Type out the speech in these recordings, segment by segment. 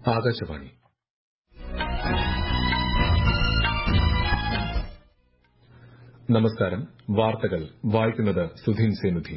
ആകാശവാണി നമസ്കാരം വാർത്തകൾ വായിക്കുന്നത് സുധീൻ സേനുധി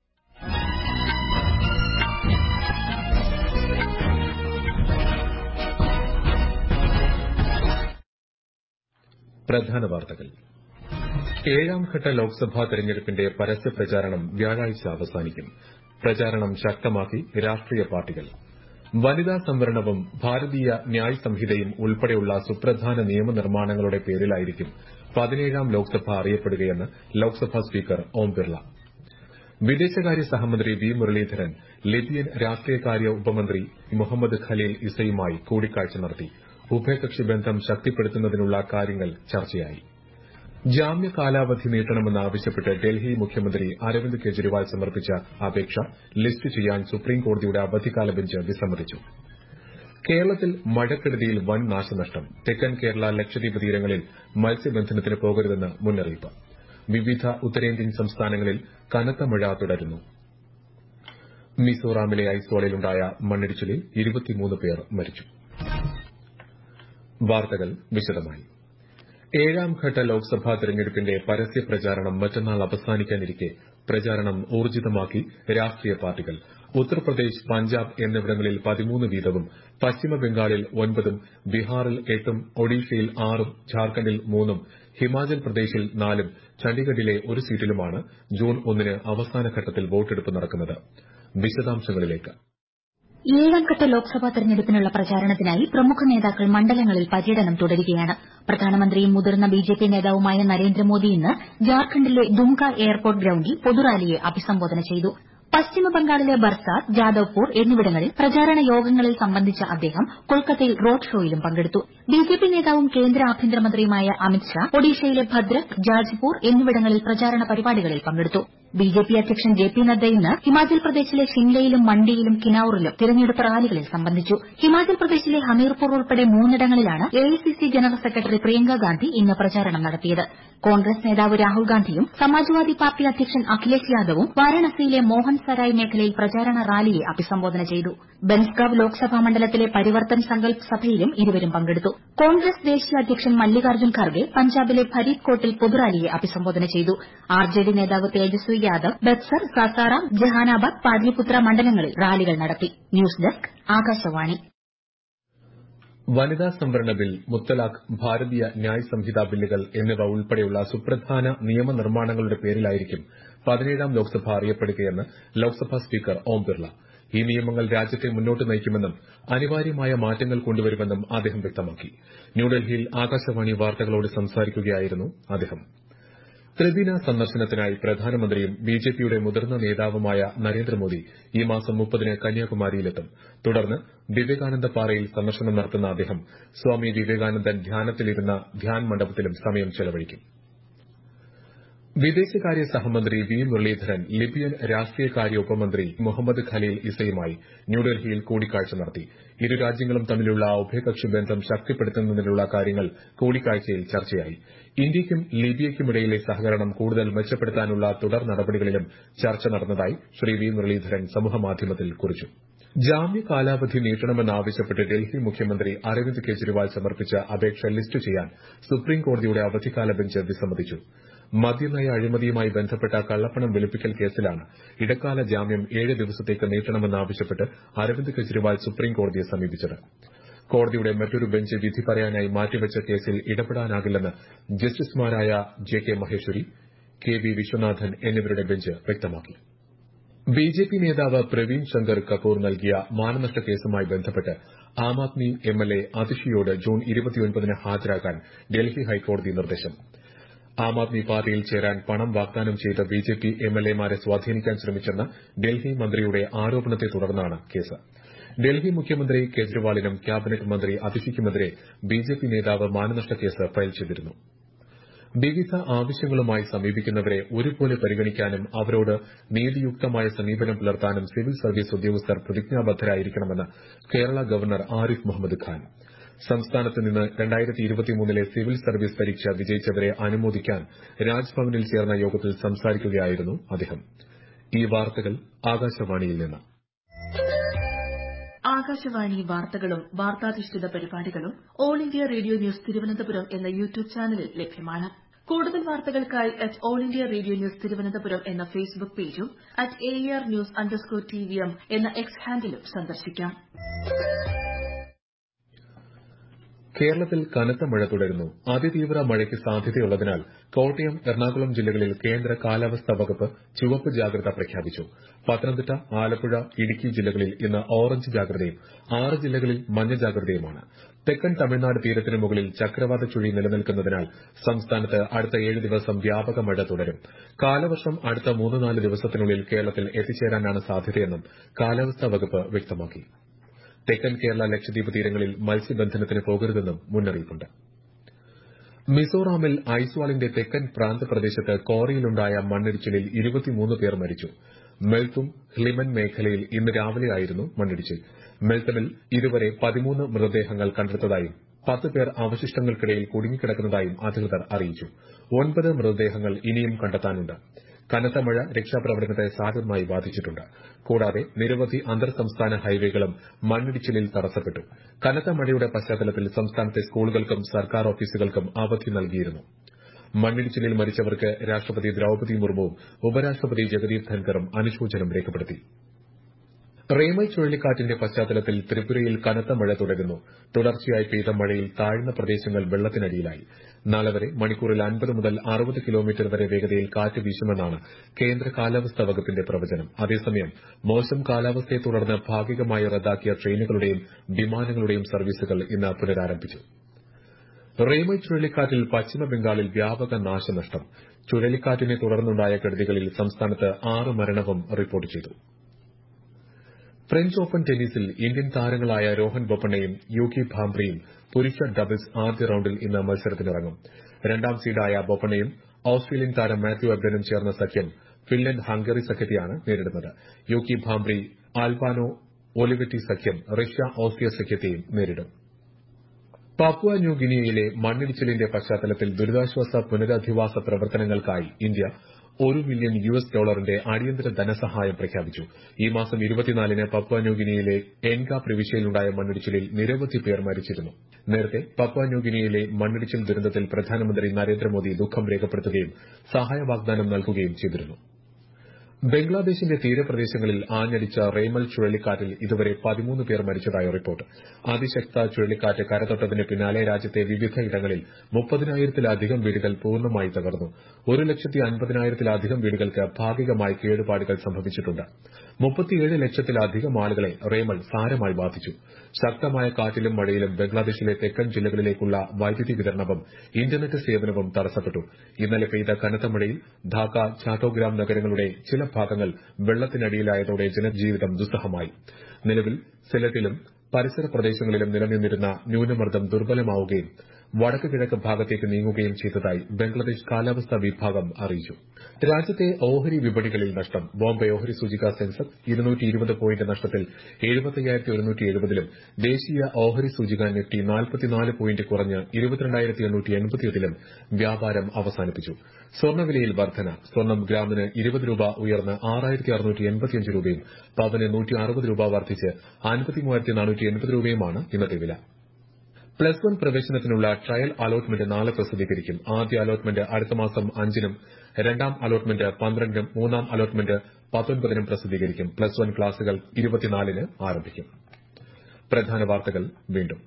പ്രധാന വാർത്തകൾ ഏഴാം ഘട്ട ലോക്സഭാ തെരഞ്ഞെടുപ്പിന്റെ പരസ്യ പ്രചാരണം വ്യാഴാഴ്ച അവസാനിക്കും പ്രചാരണം ശക്തമാക്കി രാഷ്ട്രീയ പാർട്ടികൾ വനിതാ സംവരണവും ഭാരതീയ ന്യായ് സംഹിതയും ഉൾപ്പെടെയുള്ള സുപ്രധാന നിയമനിർമ്മാണങ്ങളുടെ പേരിലായിരിക്കും പതിനേഴാം ലോക്സഭ അറിയപ്പെടുകയെന്ന് ലോക്സഭാ സ്പീക്കർ ഓം ബിർള വിദേശകാര്യ സഹമന്ത്രി വി മുരളീധരൻ ലിബിയൻ രാഷ്ട്രീയകാര്യ ഉപമന്ത്രി മുഹമ്മദ് ഖലീൽ ഇസയുമായി കൂടിക്കാഴ്ച നടത്തി ഉഭയകക്ഷി ബന്ധം ശക്തിപ്പെടുത്തുന്നതിനുള്ള കാര്യങ്ങൾ ചർച്ചയായി ജാമ്യ കാലാവധി നീട്ടണമെന്നാവശ്യപ്പെട്ട് ഡൽഹി മുഖ്യമന്ത്രി അരവിന്ദ് കെജ്രിവാൾ സമർപ്പിച്ച അപേക്ഷ ലിസ്റ്റ് ചെയ്യാൻ സുപ്രീംകോടതിയുടെ അവധിക്കാല ബെഞ്ച് വിസമ്മതിച്ചു കേരളത്തിൽ മഴക്കെടുതിയിൽ വൻ നാശനഷ്ടം തെക്കൻ കേരള ലക്ഷദ്വീപ് തീരങ്ങളിൽ മത്സ്യബന്ധനത്തിന് പോകരുതെന്ന് മുന്നറിയിപ്പ് വിവിധ ഉത്തരേന്ത്യൻ സംസ്ഥാനങ്ങളിൽ കനത്ത മഴ തുടരുന്നു മിസോറാമിലെ ഐസ്വാളിലുണ്ടായ മണ്ണിടിച്ചിലിൽ ഇരുപത്തിമൂന്ന് പേർ മരിച്ചു വാർത്തകൾ വിശദമായി ഏഴാം ഘട്ട ലോക്സഭാ തെരഞ്ഞെടുപ്പിന്റെ പരസ്യ പ്രചാരണം മറ്റന്നാൾ അവസാനിക്കാനിരിക്കെ പ്രചാരണം ഊർജിതമാക്കി രാഷ്ട്രീയ പാർട്ടികൾ ഉത്തർപ്രദേശ് പഞ്ചാബ് എന്നിവിടങ്ങളിൽ പതിമൂന്ന് വീതവും പശ്ചിമബംഗാളിൽ ഒൻപതും ബീഹാറിൽ എട്ടും ഒഡീഷയിൽ ആറും ഝാർഖണ്ഡിൽ മൂന്നും ഹിമാചൽ പ്രദേശിൽ നാലും ചണ്ഡിഗഡിലെ ഒരു സീറ്റിലുമാണ് ജൂൺ ഒന്നിന് അവസാന ഘട്ടത്തിൽ വോട്ടെടുപ്പ് നടക്കുന്നത് വിശദാംശങ്ങളിലേക്ക് ഏഴാം ഘട്ട ലോക്സഭാ തെരഞ്ഞെടുപ്പിനുള്ള പ്രചാരണത്തിനായി പ്രമുഖ നേതാക്കൾ മണ്ഡലങ്ങളിൽ പര്യടനം തുടരുകയാണ് പ്രധാനമന്ത്രിയും മുതിർന്ന ബിജെപി നേതാവുമായ നരേന്ദ്രമോദി ഇന്ന് ജാർഖണ്ഡിലെ ദുംക എയർപോർട്ട് ഗ്രൌണ്ടിൽ പൊതുറാലിയെ അഭിസംബോധന ചെയ്തു പശ്ചിമബംഗാളിലെ ബർസാത് ജാദവ്പൂർ എന്നിവിടങ്ങളിൽ പ്രചാരണ യോഗങ്ങളിൽ സംബന്ധിച്ച അദ്ദേഹം കൊൽക്കത്തയിൽ റോഡ് ഷോയിലും പങ്കെടുത്തു ബിജെപി നേതാവും കേന്ദ്ര ആഭ്യന്തരമന്ത്രിയുമായ അമിത് ഷാ ഒഡീഷയിലെ ഭദ്രക് ജാജ്പൂർ എന്നിവിടങ്ങളിൽ പ്രചാരണ പരിപാടികളിൽ പങ്കെടുത്തു ബിജെപി അധ്യക്ഷൻ ജെ പി നദ്ദ ഇന്ന് ഹിമാചൽ പ്രദേശിലെ ഷിംലയിലും മണ്ഡിയിലും കിനൌറിലും തിരഞ്ഞെടുപ്പ് റാലികളിൽ സംബന്ധിച്ചു ഹിമാചൽ പ്രദേശിലെ ഹമീർപൂർ ഉൾപ്പെടെ മൂന്നിടങ്ങളിലാണ് AICC general secretary Priyanka Gandhi ഇന്ന് പ്രചാരണം നടത്തിയത് കോൺഗ്രസ് നേതാവ് രാഹുൽ ഗാന്ധിയും സമാജ്വാദി പാർട്ടി അധ്യക്ഷൻ അഖിലേഷ് യാദവും വാരാണസിയിലെ മോഹൻ സരായ് മേഖലയിൽ പ്രചാരണ റാലിയെ അഭിസംബോധന ചെയ്തു ബൻസ്ഗാവ് ലോക്സഭാ മണ്ഡലത്തിലെ പരിവർത്തൻ സങ്കൽപ് സഭയിലും ഇരുവരും പങ്കെടുത്തു കോൺഗ്രസ് ദേശീയ അധ്യക്ഷൻ മല്ലികാർജ്ജുൻ ഖർഗെ പഞ്ചാബിലെ ഫരീദ്കോട്ടിൽ പൊതുറാലിയെ അഭിസംബോധന ചെയ്തു ആർജെഡി നേതാവ് തേജസ്വി യാദവ് ബക്സർ സാസാറാം ജഹാനാബാദ് പാട്ലിപുത്ര മണ്ഡലങ്ങളിൽ റാലികൾ നടത്തി ന്യൂസ് ഡെസ്ക് ആകാശവാണി വനിതാ സംവരണ ബിൽ മുത്തലാഖ് ഭാരതീയ ന്യായ് സംഹിത ബില്ലുകൾ എന്നിവ ഉൾപ്പെടെയുള്ള സുപ്രധാന നിയമനിർമ്മാണങ്ങളുടെ പേരിലായിരിക്കും പതിനേഴാം ലോക്സഭ അറിയപ്പെടുകയെന്ന് ലോക്സഭാ സ്പീക്കർ ഓം ബിർള ഈ നിയമങ്ങൾ രാജ്യത്തെ മുന്നോട്ട് നയിക്കുമെന്നും അനിവാര്യമായ മാറ്റങ്ങൾ കൊണ്ടുവരുമെന്നും അദ്ദേഹം വ്യക്തമാക്കി ന്യൂഡൽഹിയിൽ ആകാശവാണി വാർത്തകളോട് സംസാരിക്കുകയായിരുന്നു അദ്ദേഹം ത്രിദിന സന്ദർശനത്തിനായി പ്രധാനമന്ത്രിയും ബിജെപിയുടെ മുതിർന്ന നേതാവുമായ നരേന്ദ്രമോദി ഈ മാസം മുപ്പതിന് കന്യാകുമാരിയിലെത്തും തുടർന്ന് വിവേകാനന്ദ പാറയിൽ സന്ദർശനം നടത്തുന്ന അദ്ദേഹം സ്വാമി വിവേകാനന്ദൻ ധ്യാനത്തിലിരുന്ന ധ്യാൻ മണ്ഡപത്തിലും സമയം ചെലവഴിക്കും വിദേശകാര്യ സഹമന്ത്രി വി മുരളീധരൻ ലിബിയൻ രാഷ്ട്രീയകാര്യ ഉപമന്ത്രി മുഹമ്മദ് ഖലീൽ ഇസയുമായി ന്യൂഡൽഹിയിൽ കൂടിക്കാഴ്ച നടത്തി ഇരു രാജ്യങ്ങളും തമ്മിലുള്ള ഉഭയകക്ഷി ബന്ധം ശക്തിപ്പെടുത്തുന്നതിനുള്ള കാര്യങ്ങൾ കൂടിക്കാഴ്ചയിൽ ചർച്ചയായി ഇന്ത്യയ്ക്കും ലിബിയയ്ക്കുമിടയിലെ സഹകരണം കൂടുതൽ മെച്ചപ്പെടുത്താനുള്ള തുടർ നടപടികളിലും ചർച്ച നടന്നതായി ശ്രീ വി മുരളീധരൻ സമൂഹമാധ്യമത്തിൽ കുറിച്ചു ജാമ്യ കാലാവധി നീട്ടണമെന്നാവശ്യപ്പെട്ട് ഡൽഹി മുഖ്യമന്ത്രി അരവിന്ദ് കെജ്രിവാൾ സമർപ്പിച്ച അപേക്ഷ ലിസ്റ്റ് ചെയ്യാൻ സുപ്രീംകോടതിയുടെ അവധിക്കാല ബെഞ്ച് വിസമ്മതിച്ചു മദ്യനയ അഴിമതിയുമായി ബന്ധപ്പെട്ട കള്ളപ്പണം വെളുപ്പിക്കൽ കേസിലാണ് ഇടക്കാല ജാമ്യം ഏഴ് ദിവസത്തേക്ക് നീട്ടണമെന്നാവശ്യപ്പെട്ട് അരവിന്ദ് കെജ്രിവാൾ സുപ്രീംകോടതിയെ സമീപിച്ചത് കോടതിയുടെ മറ്റൊരു ബെഞ്ച് വിധി പറയാനായി മാറ്റിവച്ച കേസിൽ ഇടപെടാനാകില്ലെന്ന് ജസ്റ്റിസുമാരായ J K Maheshwari K V Viswanathan എന്നിവരുടെ ബെഞ്ച് വ്യക്തമാക്കി ബിജെപി നേതാവ് പ്രവീൺ ശങ്കർ കപൂർ നൽകിയ മാനനഷ്ട കേസുമായി ബന്ധപ്പെട്ട് ആം ആദ്മി എംഎൽഎ അതിഷിയോട് ജൂൺ ഇരുപത്തിയൊൻപതിന് ഹാജരാകാൻ ഡൽഹി ഹൈക്കോടതി നിർദ്ദേശം ആം ആദ്മി പാർട്ടിയിൽ ചേരാൻ പണം വാഗ്ദാനം ചെയ്ത ബിജെപി എംഎൽഎമാരെ സ്വാധീനിക്കാൻ ശ്രമിച്ചെന്ന ഡൽഹി മന്ത്രിയുടെ ആരോപണത്തെ തുടർന്നാണ് കേസ് ഡൽഹി മുഖ്യമന്ത്രി കേജ്രിവാളിനും ക്യാബിനറ്റ് മന്ത്രി അതിഷിക്കുമെതിരെ ബിജെപി നേതാവ് മാനനഷ്ട കേസ് ഫയൽ ചെയ്തിരുന്നു വിവിധ ആവശ്യങ്ങളുമായി സമീപിക്കുന്നവരെ ഒരുപോലെ പരിഗണിക്കാനും അവരോട് നീതിയുക്തമായ സമീപനം പുലർത്താനും സിവിൽ സർവീസ് ഉദ്യോഗസ്ഥർ പ്രതിജ്ഞാബദ്ധരായിരിക്കണമെന്ന് കേരള ഗവർണർ ആരിഫ് മുഹമ്മദ് ഖാൻ സംസ്ഥാനത്ത് നിന്ന് രണ്ടായിരത്തി ഇരുപത്തിമൂന്നിലെ സിവിൽ സർവീസ് പരീക്ഷ വിജയിച്ചവരെ അനുമോദിക്കാൻ രാജ്ഭവനിൽ ചേർന്ന യോഗത്തിൽ സംസാരിക്കുകയായിരുന്നു അദ്ദേഹം ഈ വാർത്തകൾ ആകാശവാണിയിൽ നിന്ന് ആകാശവാണി വാർത്തകളും വാർത്താധിഷ്ഠിത പരിപാടികളും All India Radio news Thiruvananthapuram എന്ന യൂട്യൂബ് ചാനലിൽ ലഭ്യമാണ് കൂടുതൽ വാർത്തകൾക്കായി at All India Radio news Thiruvananthapuram എന്ന ഫേസ്ബുക്ക് പേജും at A R news underscore T V M എന്ന എക്സ് ഹാൻഡിലും സന്ദർശിക്കാം കേരളത്തിൽ കനത്ത മഴ തുടരുന്നു അതിതീവ്ര മഴയ്ക്ക് സാധ്യതയുള്ളതിനാൽ കോട്ടയം എറണാകുളം ജില്ലകളിൽ കേന്ദ്ര കാലാവസ്ഥാ വകുപ്പ് ചുവപ്പ് ജാഗ്രത പ്രഖ്യാപിച്ചു പത്തനംതിട്ട ആലപ്പുഴ ഇടുക്കി ജില്ലകളിൽ ഇന്ന് ഓറഞ്ച് ജാഗ്രതയും ആറ് ജില്ലകളിൽ മഞ്ഞ ജാഗ്രതയുമാണ് തെക്കൻ തമിഴ്നാട് തീരത്തിന് മുകളിൽ ചക്രവാത ചുഴി നിലനിൽക്കുന്നതിനാൽ സംസ്ഥാനത്ത് അടുത്ത ഏഴ് ദിവസം വ്യാപക മഴ തുടരും കാലവർഷം അടുത്ത മൂന്ന് നാല് ദിവസത്തിനുള്ളിൽ കേരളത്തിൽ എത്തിച്ചേരാനാണ് സാധ്യതയെന്നും കാലാവസ്ഥാ വകുപ്പ് വ്യക്തമാക്കി തെക്കൻ കേരള ലക്ഷദ്വീപ് തീരങ്ങളിൽ മത്സ്യബന്ധനത്തിന് പോകരുതെന്നും മുന്നറിയിപ്പുണ്ട് മിസോറാമിൽ ഐസ്വാളിന്റെ തെക്കൻ പ്രാന്തപ്രദേശത്ത് കോറിയിലുണ്ടായ മണ്ണിടിച്ചിലിൽ ഇരുപത്തിമൂന്ന് പേർ മരിച്ചു മെൽത്തും ഹ്ലിമൻ മേഖലയിൽ ഇന്ന് രാവിലെയായിരുന്നു മണ്ണിടിച്ചിൽ മെൽത്തമിൽ ഇതുവരെ പതിമൂന്ന് മൃതദേഹങ്ങൾ കണ്ടെടുത്തതായും പത്ത് പേർ അവശിഷ്ടങ്ങൾക്കിടയിൽ കുടുങ്ങിക്കിടക്കുന്നതായും അധികൃതർ അറിയിച്ചു ഒൻപത് മൃതദേഹങ്ങൾ ഇനിയും കണ്ടെത്താനുണ്ട് കനത്ത മഴ രക്ഷാപ്രവർത്തനത്തെ സാരമായി ബാധിച്ചിട്ടുണ്ട് കൂടാതെ നിരവധി അന്തർ സംസ്ഥാന ഹൈവേകളും മണ്ണിടിച്ചിലിൽ തടസ്സപ്പെട്ടു കനത്ത മഴയുടെ പശ്ചാത്തലത്തിൽ സംസ്ഥാനത്തെ സ്കൂളുകൾക്കും സർക്കാർ ഓഫീസുകൾക്കും അവധി നൽകിയിരുന്നു മണ്ണിടിച്ചിലിൽ മരിച്ചവർക്ക് രാഷ്ട്രപതി ദ്രൌപതി മുർമുവും ഉപരാഷ്ട്രപതി ജഗദീപ് ധൻകറും അനുശോചനം രേഖപ്പെടുത്തി റേമൈ ചുഴലിക്കാറ്റിന്റെ പശ്ചാത്തലത്തിൽ ത്രിപുരയിൽ കനത്ത മഴ തുടരുന്നു തുടർച്ചയായി പെയ്ത മഴയിൽ താഴ്ന്ന പ്രദേശങ്ങൾ വെള്ളത്തിനടിയിലായി നാളെ വരെ മണിക്കൂറിൽ അൻപത് മുതൽ അറുപത് കിലോമീറ്റർ വരെ വേഗതയിൽ കാറ്റ് വീശുമെന്നാണ് കേന്ദ്ര കാലാവസ്ഥാ വകുപ്പിന്റെ പ്രവചനം അതേസമയം മോശം കാലാവസ്ഥയെ തുടർന്ന് ഭാഗികമായി റദ്ദാക്കിയ ട്രെയിനുകളുടെയും വിമാനങ്ങളുടെയും സർവീസുകൾ ഇന്ന് പുനരാരംഭിച്ചു റേമൈ ചുഴലിക്കാറ്റിൽ പശ്ചിമ ബംഗാളിൽ വ്യാപക നാശനഷ്ടം ചുഴലിക്കാറ്റിനെ തുടർന്നുണ്ടായ കെടുതികളിൽ സംസ്ഥാനത്ത് ആറ് മരണവും റിപ്പോർട്ട് ചെയ്തു ഫ്രഞ്ച് ഓപ്പൺ ടെന്നീസിൽ ഇന്ത്യൻ താരങ്ങളായ രോഹൻ ബൊപ്പണ്ണയും യൂകി ഭാംബ്രിയും പുരുഷ ഡബിൾസ് ആദ്യ റൌണ്ടിൽ ഇന്ന് മത്സരത്തിനിറങ്ങും രണ്ടാം സീഡായ ബൊപ്പണ്ണയും ഓസ്ട്രേലിയൻ താരം മാത്യു എബ്ഡനും ചേർന്ന സഖ്യം ഫിൻലൻഡ് ഹംഗറി സഖ്യത്തെയാണ് നേരിടുന്നത് യൂകി ഭാംബ്രി ആൽബാനോ ഒലിവെറ്റി സഖ്യം റഷ്യ ഓസ്ട്രിയ സഖ്യത്തെയും നേരിടും പാപ്പുവ ന്യൂ ഗിനിയയിലെ മണ്ണിടിച്ചിലിന്റെ പശ്ചാത്തലത്തിൽ ദുരിതാശ്വാസ പുനരധിവാസ പ്രവർത്തനങ്ങൾക്കായി ഇന്ത്യ ഒരു മില്യൺ യു എസ് ഡോളറിന്റെ അടിയന്തര ധനസഹായം പ്രഖ്യാപിച്ചു ഈ മാസം ഇരുപത്തിനാലിന് പപ്വ ന്യൂഗിനിയയിലെ എൻക പ്രവിശ്യയിലുണ്ടായ മണ്ണിടിച്ചിലിൽ നിരവധി പേർ മരിച്ചിരുന്നു നേരത്തെ പപ്വ ന്യൂഗിനിയയിലെ മണ്ണിടിച്ചിൽ ദുരന്തത്തിൽ പ്രധാനമന്ത്രി നരേന്ദ്രമോദി ദുഃഖം രേഖപ്പെടുത്തുകയും സഹായ വാഗ്ദാനം നൽകുകയും ചെയ്തിരുന്നു ബംഗ്ലാദേശിന്റെ തീരപ്രദേശങ്ങളിൽ ആഞ്ഞടിച്ച റെയ്മൽ ചുഴലിക്കാറ്റിൽ ഇതുവരെ പതിമൂന്ന് പേർ മരിച്ചതായി റിപ്പോർട്ട് അതിശക്ത ചുഴലിക്കാറ്റ് കരതൊട്ടതിന് പിന്നാലെ രാജ്യത്തെ വിവിധയിടങ്ങളിൽ മുപ്പതിനായിരത്തിലധികം വീടുകൾ പൂർണ്ണമായി തകർന്നു ഒരു ലക്ഷത്തി അൻപതിനായിരത്തിലധികം വീടുകൾക്ക് ഭാഗികമായി കേടുപാടുകൾ സംഭവിച്ചിട്ടുണ്ട് മുപ്പത്തിയേഴ് ലക്ഷത്തിലധികം ആളുകളെ റേമൽ സാരമായി ബാധിച്ചു ശക്തമായ കാറ്റിലും മഴയിലും ബംഗ്ലാദേശിലെ തെക്കൻ ജില്ലകളിലേക്കുള്ള വൈദ്യുതി വിതരണവും ഇന്റർനെറ്റ് സേവനവും തടസ്സപ്പെട്ടു ഇന്നലെ പെയ്ത കനത്ത മഴയിൽ ധാക്ക ചാട്ടോഗ്രാം നഗരങ്ങളുടെ ചില ഭാഗങ്ങൾ വെള്ളത്തിനടിയിലായതോടെ ജനജീവിതം ദുസ്സഹമായി നിലവിൽ സിലറ്റിലും പരിസര പ്രദേശങ്ങളിലും നിലനിന്നിരുന്ന ന്യൂനമർദ്ദം ദുർബലമാവുകയും വടക്ക് കിഴക്ക് ഭാഗത്തേക്ക് നീങ്ങുകയും ചെയ്തതായി ബംഗ്ലാദേശ് കാലാവസ്ഥാ വിഭാഗം അറിയിച്ചു രാജ്യത്തെ ഓഹരി വിപണികളിൽ നഷ്ടം ബോംബെ ഓഹരി സൂചിക സെൻസെക്സ് ഇരുന്നൂറ്റി ഇരുപത് പോയിന്റ് നഷ്ടത്തിൽ എഴുപത്തയ്യായിരത്തി ഒരുന്നൂറ്റി എഴുപതിലും ദേശീയ ഓഹരി സൂചിക നിഫ്റ്റി നാൽപ്പത്തിനാല് പോയിന്റ് കുറഞ്ഞ് ഇരുപത്തിരണ്ടായിരത്തി എണ്ണൂറ്റി എൺപത്തിയെട്ടിലും വ്യാപാരം അവസാനിപ്പിച്ചു സ്വർണ്ണവിലയിൽ വർധന സ്വർണ്ണം ഗ്രാമിന് ഇരുപത് രൂപ ഉയർന്ന് ആറായിരത്തി അറുന്നൂറ്റി എൺപത്തിയഞ്ച് രൂപയും പവന് നൂറ്റി അറുപത് രൂപ വർദ്ധിച്ച് അൻപത്തിമൂവായിരത്തി നാനൂറ്റി എൺപത് രൂപയുമാണ് ഇന്നത്തെ വില പ്ലസ് വൺ പ്രവേശനത്തിനുള്ള ട്രയൽ അലോട്ട്മെന്റ് നാളെ പ്രസിദ്ധീകരിക്കും ആദ്യ അലോട്ട്മെന്റ് അടുത്ത മാസം അഞ്ചിനും രണ്ടാം അലോട്ട്മെന്റ് പന്ത്രണ്ടിനും മൂന്നാം അലോട്ട്മെന്റ് പത്തൊൻപതിനും പ്രസിദ്ധീകരിക്കും പ്ലസ് വൺ ക്ലാസുകൾ ഇരുപത്തിനാലിന് ആരംഭിക്കും പ്രധാന വാർത്തകൾ വീണ്ടും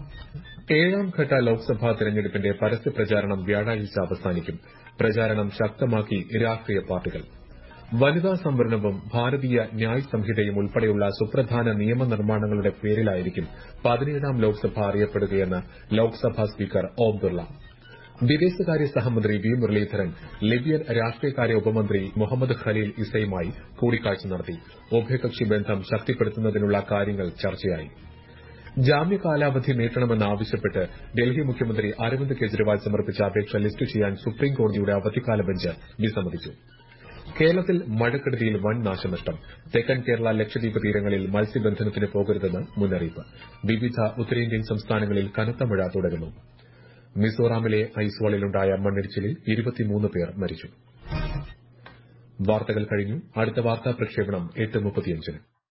ഏഴാം ഘട്ട ലോക്സഭാ തെരഞ്ഞെടുപ്പിന്റെ പരസ്യ പ്രചാരണം വ്യാഴാഴ്ച അവസാനിക്കും പ്രചാരണം ശക്തമാക്കി രാഷ്ട്രീയ പാർട്ടികൾ വനിതാ സംവരണവും ഭാരതീയ ന്യായ് സംഹിതയും ഉൾപ്പെടെയുള്ള സുപ്രധാന നിയമനിർമ്മാണങ്ങളുടെ പേരിലായിരിക്കും പതിനേഴാം ലോക്സഭ അറിയപ്പെടുകയെന്ന് ലോക്സഭാ സ്പീക്കർ ഓം ബിർള വിദേശകാര്യ സഹമന്ത്രി വി മുരളീധരൻ ലിബിയൻ രാഷ്ട്രീയകാര്യ ഉപമന്ത്രി മുഹമ്മദ് ഖലീൽ ഇസയുമായി കൂടിക്കാഴ്ച നടത്തി ഉഭയകക്ഷി ബന്ധം ശക്തിപ്പെടുത്തുന്നതിനുള്ള കാര്യങ്ങൾ ചർച്ചയായി ജാമ്യ കാലാവധി നീട്ടണമെന്നാവശ്യപ്പെട്ട് ഡൽഹി മുഖ്യമന്ത്രി അരവിന്ദ് കെജ്രിവാൾ സമർപ്പിച്ച അപേക്ഷ ലിസ്റ്റ് ചെയ്യാൻ സുപ്രീം കോടതിയുടെ അവധിക്കാല ബെഞ്ച് വിസമ്മതിച്ചു കേരളത്തിൽ മഴക്കെടുതിയിൽ വൻ നാശനഷ്ടം തെക്കൻ കേരള ലക്ഷദ്വീപ് തീരങ്ങളിൽ മത്സ്യബന്ധനത്തിന് പോകരുതെന്ന് മുന്നറിയിപ്പ് വിവിധ ഉത്തരേന്ത്യൻ സംസ്ഥാനങ്ങളിൽ കനത്ത മഴ തുടരുന്നു മിസോറാമിലെ ഐസ്വാളിലുണ്ടായ മണ്ണിടിച്ചിലിൽ ഇരുപത്തിമൂന്ന് പേർ മരിച്ചു വാർത്തകൾ കഴിഞ്ഞു അടുത്ത വാർത്താ പ്രക്ഷേപണം എട്ട് മുപ്പത്തിയഞ്ചിന്